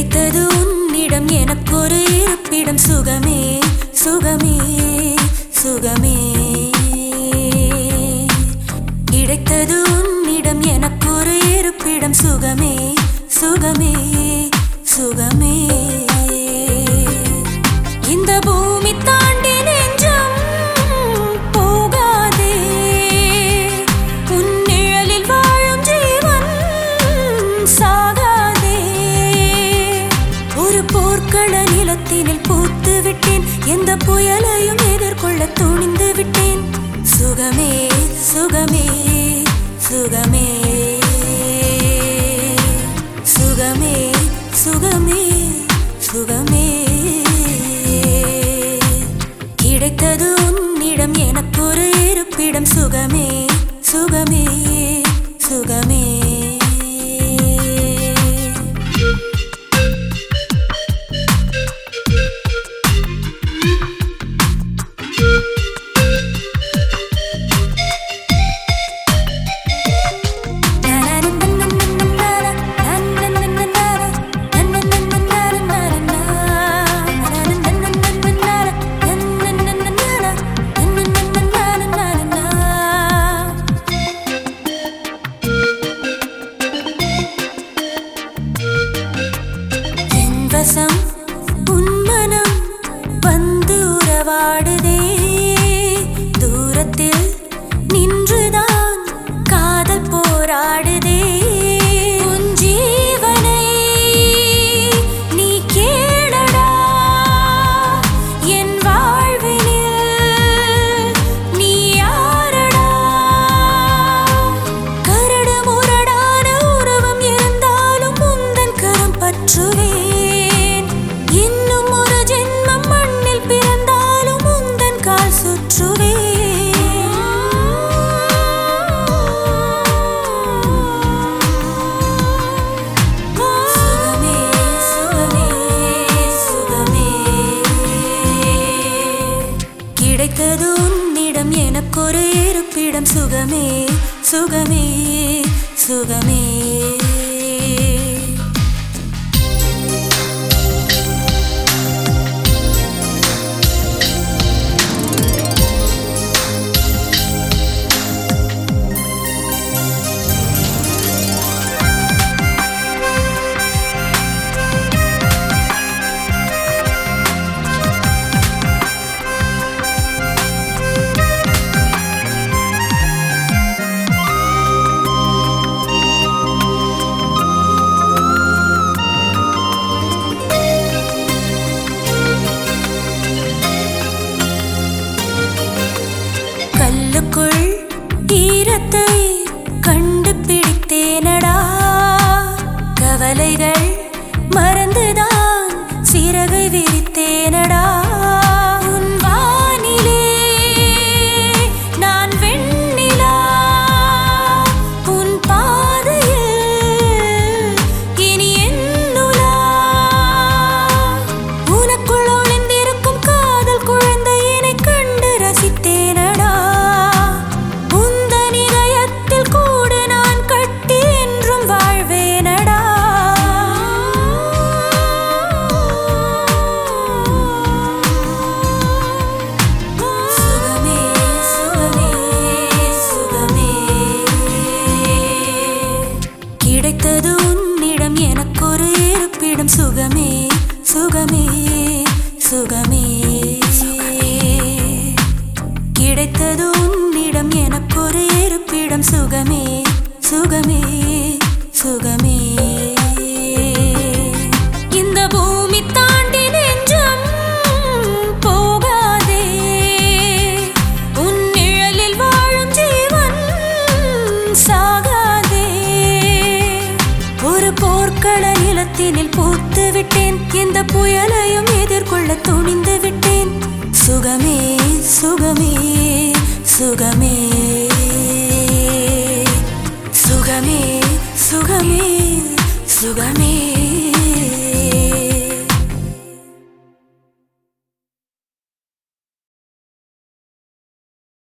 கிடைத்தது உன்னிடம் எனக்கொரு இருப்பிடம் சுகமே சுகமே சுகமே கிடைத்தது உன்னிடம் எனக்கொரு இருப்பிடம் சுகமே சுகமே சுகமே இந்த பூமி தாண்டி நெஞ்சம் போகாதே உன் நிழலில் வாழும் ஜீவன் சாகாதே ஒரு போர்க்கள நிலத்தினில் பூத்து விட்டேன் எந்த புயலையும் எதிர்கொள்ள துணிந்து விட்டேன் சுகமே சுகமே சுகமே சுகமே சுகமே சுகமே கிடைத்தது உன்னிடம் எனக்கொரு இருப்பிடம் சுகமே சுகமே சுகமே என் வசம் உன் மனம் வந்து உறவாடுதே தூரத்தில் நின்றுதான் காதல் போராடுதே உன் ஜீவனை நீ கேளடா என் வாழ்வினில் நீ யாரடா கரடு முரடான உருவம் இருந்தாலும் உந்தன் கரம் பற்றுவேன் இன்னும் ஒரு ஜென்மம் மண்ணில் பிறந்தாலும் உந்தன் கால் சுற்றுவேன் சுகமே சுகமே சுகமே கிடைத்தது உன்னிடம் எனக்கொரு இருப்பிடம் சுகமே சுகமே சுகமே கல்லுக்குள் ஈரத்தை கண்டுபிடித்தேனடா கவலைகள் மறந்துதான் சிறகை விரித்தேனடா உன் வானிலே நான் வெண்ணிலா உன் பாதையில் இனி என்னுலா உனக்குள் ஒளிந்திருக்கும் காதல் குழந்தையினை கண்டு ரசித்தேனடா உந்தன் இதயத்தில் கூட நான் கட்டி என்றும் வாழ்வேனடா சுகமே சுகமே சுகமே கிடைத்தது உன்னிடம் எனக்கொரு இருப்பிடம் சுகமே சுகமே சுகமே கிடைத்தது உன்னிடம் எனக்கொரு இருப்பிடம் சுகமே சுகமே சுகமே இந்த பூமி தாண்டி நெஞ்சம் போகாதே உன் நிழலில் வாழும் ஜீவன் சாகாதே ஒரு போர்க்கள நிலத்தினில் பூத்து விட்டேன் எந்த புயலையும் எதிர்கொள்ள துணிந்து விட்டேன்